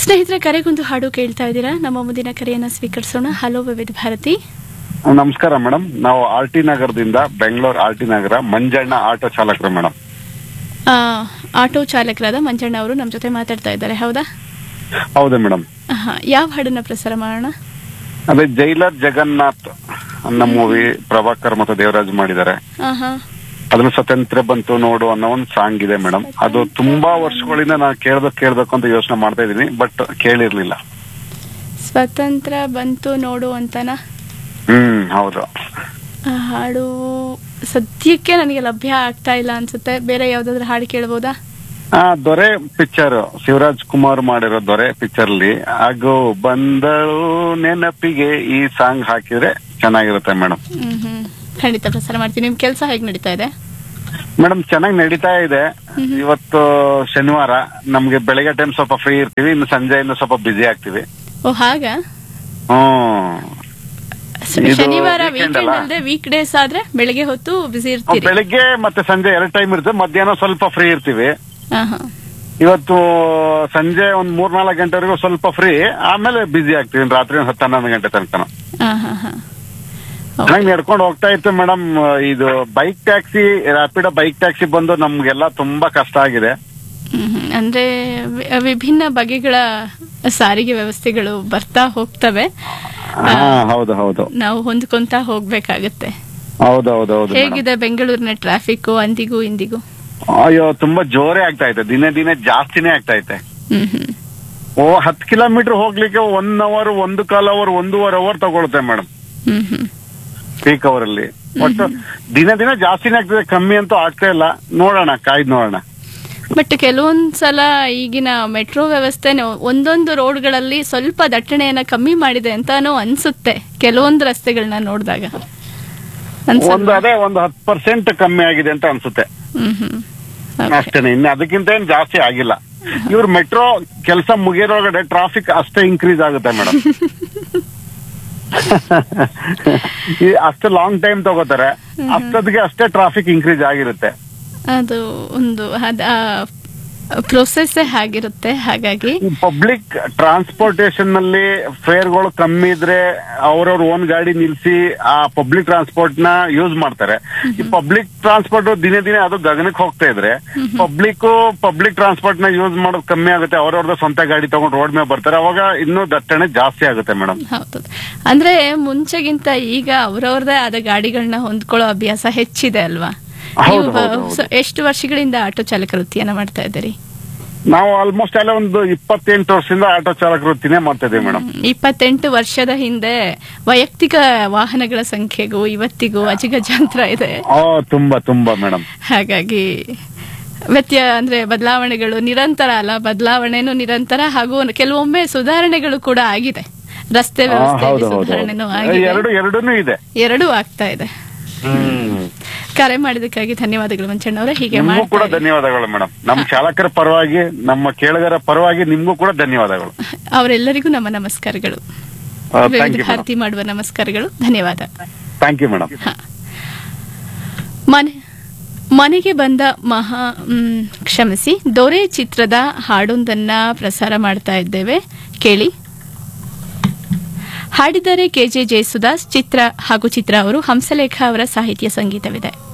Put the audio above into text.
ಸ್ನೇಹಿತರೆ ಕರೆಗೊಂದು ಹಾಡು ಕೇಳ್ತಾ ಇದ್ದೀರಾ ನಮ್ಮ ಮುಂದಿನ ಕರೆಯನ್ನ ಸ್ವೀಕರಿಸೋಣ ಹಲೋ ವಿವಿಧ ಭಾರತಿ ನಮಸ್ಕಾರ ಮೇಡಮ್ ನಾವು ಆರ್ ಟಿ ನಗರದಿಂದ Bengaluru R T Nagar Manjanna auto ಚಾಲಕರು ಮೇಡಮ್ ಆ, ಆಟೋ ಚಾಲಕರಾದ ಮಂಜಣ್ಣ ಅವರು ನಮ್ಮ ಜೊತೆ ಮಾತಾಡ್ತಾ ಇದ್ದಾರೆ ಹೌದಾ ಹೌದು ಮೇಡಮ್ ಆಹಾ, ಯಾವ ಹಾಡನ್ನ ಪ್ರಸಾರ ಮಾಡೋಣ ಅದೇ ಜೈಲರ್ ಜಗನ್ನಾಥ್ ಅನ್ನೋ ಮೂವಿ ಪ್ರಭಾಕರ್ ಮತ್ತು ದೇವರಾಜ್ ಮಾಡಿದ್ದಾರೆ ಆಹಾ ಅದ್ರ ಸ್ವತಂತ್ರ ಬಂತು ನೋಡು ಅನ್ನೋ ಒಂದು ಸಾಂಗ್ ಇದೆ ಮೇಡಮ್ ಅದು ತುಂಬಾ ವರ್ಷಗಳಿಂದ ನಾನು ಕೇಳ್ಬೇಕು ಕೇಳ್ಬೇಕು ಅಂತ ಯೋಚನೆ ಮಾಡ್ತಾ ಇದೀನಿ ಬಟ್ ಕೇಳಿರ್ಲಿಲ್ಲ ಸ್ವತಂತ್ರ ಬಂತು ನೋಡು ಅಂತನಾ ಹ್ಮ್ ಹೌದು ಆ ಹಾಡು ಸದ್ಯಕ್ಕೆ ನನಗೆ ಲಭ್ಯ ಆಗ್ತಾ ಇಲ್ಲ ಅನ್ಸುತ್ತೆ ಬೇರೆ ಯಾವ್ದಾದ್ರು ಹಾಡು ಕೇಳ್ಬೋದಾ ಆ ದೊರೆ ಪಿಕ್ಚರ್ ಶಿವರಾಜ್ ಕುಮಾರ್ ಮಾಡಿರೋ ದೊರೆ ಪಿಕ್ಚರ್ ಅಲ್ಲಿ ಆಗೋ ಬಂದಳು ನೆನಪಿಗೆ ಈ ಸಾಂಗ್ ಹಾಕಿದ್ರೆ ಚೆನ್ನಾಗಿರುತ್ತೆ ಮೇಡಮ್ ಹ್ಮ್ ಹ್ಮ್ ಖಂಡಿತ ಪ್ರಸಾರ ಮಾಡ್ತೀನಿ ನಿಮ್ ಕೆಲಸ ಹೇಗೆ ನಡೀತಾ ಇದೆ ಮೇಡಮ್ ಚೆನ್ನಾಗಿ ನಡೀತಾ ಇದೆ ಇವತ್ತು ಶನಿವಾರ ನಮ್ಗೆ ಬೆಳಗ್ಗೆ ಟೈಮ್ ಸ್ವಲ್ಪ ಫ್ರೀ ಇರ್ತೀವಿ ಇನ್ನು ಸಂಜೆಯಿಂದ ಸ್ವಲ್ಪ ಬಿಸಿ ಆಗ್ತೀವಿ ಓ ಹಾಗಾ ಹ್ಮ್ ಸ- ಇದು ಶನಿವಾರ weekend ವೀಕೆಂಡ್ ಅಲ್ಲ? ಅಲ್ಲದೆ ವೀಕ್ ಡೇಸ್ ಆದ್ರೆ ಬೆಳಿಗ್ಗೆ ಹೊತ್ತು ಬಿಸಿ ಇರ್ತೀರಿ ಬೆಳಿಗ್ಗೆ ಮತ್ತೆ ಸಂಜೆ ಎರಡು ಟೈಮ್ ಇರುತ್ತೆ ಮಧ್ಯಾಹ್ನ ಸ್ವಲ್ಪ ಫ್ರೀ ಇರ್ತೀವಿ ಆಹಾ. ಇವತ್ತು ಸಂಜೆ ಒಂದ್ ಮೂರ್ ನಾಲ್ಕು ಗಂಟೆವರೆಗೂ ಸ್ವಲ್ಪ ಫ್ರೀ ಆಮೇಲೆ ಬಿಸಿ ಆಗ್ತೀವಿ ರಾತ್ರಿ ಒಂದ್ ಹತ್ತು ಹನ್ನೊಂದು ಗಂಟೆ ತನಕ ಆಹಾಹಾ. ಚೆನ್ನಾಗಿ ನಡ್ಕೊಂಡು ಹೋಗ್ತಾ ಇತ್ತು ಮೇಡಮ್ ಇದು bike taxi Rapido bike taxi ಬಂದು ನಮ್ಗೆಲ್ಲ ತುಂಬಾ ಕಷ್ಟ ಆಗಿದೆ ಹ್ಮ್ ಹ್ಮ್. ಅಂದ್ರೆ ವಿ- ವಿಭಿನ್ನ ಬಗೆಗಳ ಸಾರಿಗೆ ವ್ಯವಸ್ಥೆಗಳು ಬರ್ತಾ ಹೋಗ್ತವೆ ಹಾ ಹೌದು ಹೌದು ನಾವು ಹೊಂದ್ಕೊಂತ ಹೋಗ್ಬೇಕಾಗತ್ತೆ ಹೌದು ಹೌದು ಹೌದು ಮೇಡಮ್ ಹೇಗಿದೆ ಬೆಂಗಳೂರಿನ ಟ್ರಾಫಿಕ್ ಅಂದಿಗೂ ಇಂದಿಗೂ ಅಯ್ಯೋ ತುಂಬಾ ಜೋರೇ ಆಗ್ತಾ ಇದೆ ದಿನೇ ದಿನೇ ಜಾಸ್ತಿನೇ ಆಗ್ತಾ ಇದೆ ಹ್ಮ್ ಹ್ಮ್ ಓ ಹತ್ತು ಕಿಲೋಮೀಟರ್ ಹೋಗ್ಲಿಕ್ಕೆ ಒನ್ ಅವರ್ ಒಂದು ಕಾಲ್ ಅವರ್ ಒಂದೂವರೆ ಅವರ್ ತಗೊಳುತ್ತೆ ಮೇಡಮ್ ಹ್ಮ್ ಹ್ಮ್ ಪೀಕ್ ಅವರ್ ಅಲ್ಲಿ ಒಟ್ಟು ದಿನ ದಿನ ಜಾಸ್ತಿನೇ ಆಗ್ತದೆ ಕಮ್ಮಿ ಅಂತೂ ಆಗ್ತಾ ಇಲ್ಲ ನೋಡೋಣ ಕಾಯ್ದು ನೋಡೋಣ ಬಟ್ ಕೆಲವೊಂದ್ಸಲ ಈಗಿನ ಮೆಟ್ರೋ ವ್ಯವಸ್ಥೆ ಒಂದೊಂದು ರೋಡ್ಗಳಲ್ಲಿ ಸ್ವಲ್ಪ ದಟ್ಟಣೆಯನ್ನ ಕಮ್ಮಿ ಮಾಡಿದೆ ಅಂತಾನೂ ಅನ್ಸುತ್ತೆ ಕೆಲವೊಂದು ರಸ್ತೆಗಳನ್ನ ನೋಡಿದಾಗ ಒಂದು ಅದೇ ಒಂದು ಹತ್ತು ಪರ್ಸೆಂಟ್ ಕಮ್ಮಿ ಆಗಿದೆ ಅಂತ ಅನ್ಸುತ್ತೆ ಹ್ಮ್ ಹ್ಮ್ Okay. ಅಷ್ಟೇನೆ ಇನ್ನು ಅದಕ್ಕಿಂತ ಏನ್ ಜಾಸ್ತಿ ಆಗಿಲ್ಲ ಇವ್ರ ಮೆಟ್ರೋ ಕೆಲಸ ಮುಗಿಯೋದ್ರೊಳಗಡೆ ಟ್ರಾಫಿಕ್ ಅಷ್ಟೇ ಇನ್ಕ್ರೀಸ್ ಆಗುತ್ತೆ ಮೇಡಮ್ ಅಷ್ಟು ಲಾಂಗ್ ಟೈಮ್ ತಗೋತಾರೆ ಅಷ್ಟೊತ್ತಿಗೆ ಅಷ್ಟೇ ಟ್ರಾಫಿಕ್ ಇನ್ಕ್ರೀಸ್ ಆಗಿರುತ್ತೆ ಅದು ಒಂದು ಅದ ಪ್ರೊಸೆಸ್ ಹಾಗಿರುತ್ತೆ ಹಾಗಾಗಿ ಪಬ್ಲಿಕ್ ಟ್ರಾನ್ಸ್ಪೋರ್ಟೇಷನ್ ನಲ್ಲಿ ಫೇರ್ಗಳು ಕಮ್ಮಿ ಇದ್ರೆ ಅವ್ರವ್ರ ಓನ್ ಗಾಡಿ ನಿಲ್ಸಿ ಆ ಪಬ್ಲಿಕ್ ಟ್ರಾನ್ಸ್ಪೋರ್ಟ್ ನ ಯೂಸ್ ಮಾಡ್ತಾರೆ ಈ ಪಬ್ಲಿಕ್ ಟ್ರಾನ್ಸ್ಪೋರ್ಟ್ ದಿನೇ ದಿನೇ ಅದು ಗಗನಕ್ಕೆ ಹೋಗ್ತಾ ಇದ್ರೆ ಪಬ್ಲಿಕ್ ಪಬ್ಲಿಕ್ ಟ್ರಾನ್ಸ್ಪೋರ್ಟ್ ನ ಯೂಸ್ ಮಾಡೋದು ಕಮ್ಮಿ ಆಗುತ್ತೆ ಅವ್ರವ್ರದ್ದು ಸ್ವಂತ ಗಾಡಿ ತಗೊಂಡು ರೋಡ್ ಮೇಲೆ ಬರ್ತಾರೆ ಅವಾಗ ಇನ್ನೂ ದಟ್ಟಣೆ ಜಾಸ್ತಿ ಆಗುತ್ತೆ ಮೇಡಮ್ ಹೌದು ಅಂದ್ರೆ ಮುಂಚೆಗಿಂತ ಈಗ ಅವ್ರವ್ರದೇ ಆದ ಗಾಡಿಗಳನ್ನ ಹೊಂದ್ಕೊಳ್ಳೋ ಅಭ್ಯಾಸ ಹೆಚ್ಚಿದೆ ಅಲ್ವಾ ಹೌದು, ನೀವು ಹೌದು, ಹೌದು. ಸ- ಎಷ್ಟು ವರ್ಷಗಳಿಂದ ಆಟೋ ಚಾಲಕ ವೃತ್ತಿಯನ್ನ ಮಾಡ್ತಾ ಇದ್ದೀರಿ ನಾವು ಆಲ್ಮೋಸ್ಟ್ ಎಲ್ಲ ಒಂದು ಇಪ್ಪತ್ತೆಂಟು ವರ್ಷದಿಂದ ಆಟೋ ಚಾಲಕ ವೃತ್ತಿನೇ ಮಾಡ್ತಾ ಇದೀವಿ ಮೇಡಮ್ ಇಪ್ಪತ್ತೆಂಟು ವರ್ಷದ ಹಿಂದೆ ವೈಯಕ್ತಿಕ ವಾಹನಗಳ ಸಂಖ್ಯೆಗೂ ಇವತ್ತಿಗೂ ಅಜಿಗಜಾಂತರ ಇದೆ ಓ ತುಂಬಾ ತುಂಬಾ ಮೇಡಮ್ ಹಾಗಾಗಿ ವ್ಯತ್ಯ ಅಂದ್ರೆ ಬದಲಾವಣೆಗಳು ನಿರಂತರ ಅಲ್ಲ ಬದಲಾವಣೆನೂ ನಿರಂತರ ಹಾಗೂ ಕೆಲವೊಮ್ಮೆ ಸುಧಾರಣೆಗಳು ಕೂಡ ಆಗಿದೆ ರಸ್ತೆ ವ್ಯವಸ್ಥೆಯಲ್ಲಿ ಹೌದು ಹೌದು ಸುಧಾರಣೆನೂ ಹೌದು. ಆಗಿದೆ ಎರಡು ಎರಡೂನು ಇದೆ ಎರಡೂ ಆಗ್ತಾ ಇದೆ ಹ್ಮ್ ಕರೆ ಮಾಡಿದಕ್ಕಾಗಿ ಧನ್ಯವಾದಗಳು ಮಂಚಣ್ಣವರೇ ಹೀಗೆ ನಿಮ್ಗೂ ಕೂಡ ಮಾಡ್ತಾ ಇರಿ. ಧನ್ಯವಾದಗಳು ಮೇಡಮ್ ನಮ್ಮ ಚಾಲಕರ ಪರವಾಗಿ ನಮ್ಮ ಕೇಳುಗರ ಪರವಾಗಿ ನಿಮ್ಗೂ ಕೂಡ ಧನ್ಯವಾದಗಳು ಅವರೆಲ್ಲರಿಗೂ ನಮ್ಮ ನಮಸ್ಕಾರಗಳು ಥ್ಯಾಂಕ್ ವಿವಿಧ ಯು ಮೇಡಮ್ ಭಾರತಿ ಮಾಡುವ ನಮಸ್ಕಾರಗಳು ಧನ್ಯವಾದ ಥ್ಯಾಂಕ್ ಯು ಮೇಡಮ್ ಹ. ಮನೆ ಮನೆಗೆ ಬಂದ ಮಹಾ ಮ್, ಕ್ಷಮಿಸಿ ದೊರೆ ಚಿತ್ರದ ಹಾಡೊಂದನ್ನ ಪ್ರಸಾರ ಮಾಡ್ತಾ ಇದ್ದೇವೆ ಕೇಳಿ ಹಾಡಿದರೆ ಕೆಜೆ ಜಯಸುದಾಸ್ ಚಿತ್ರ ಹಾಗೂ ಚಿತ್ರ ಅವರು ಹಂಸಲೇಖ ಅವರ ಸಾಹಿತ್ಯ ಸಂಗೀತವಿದೆ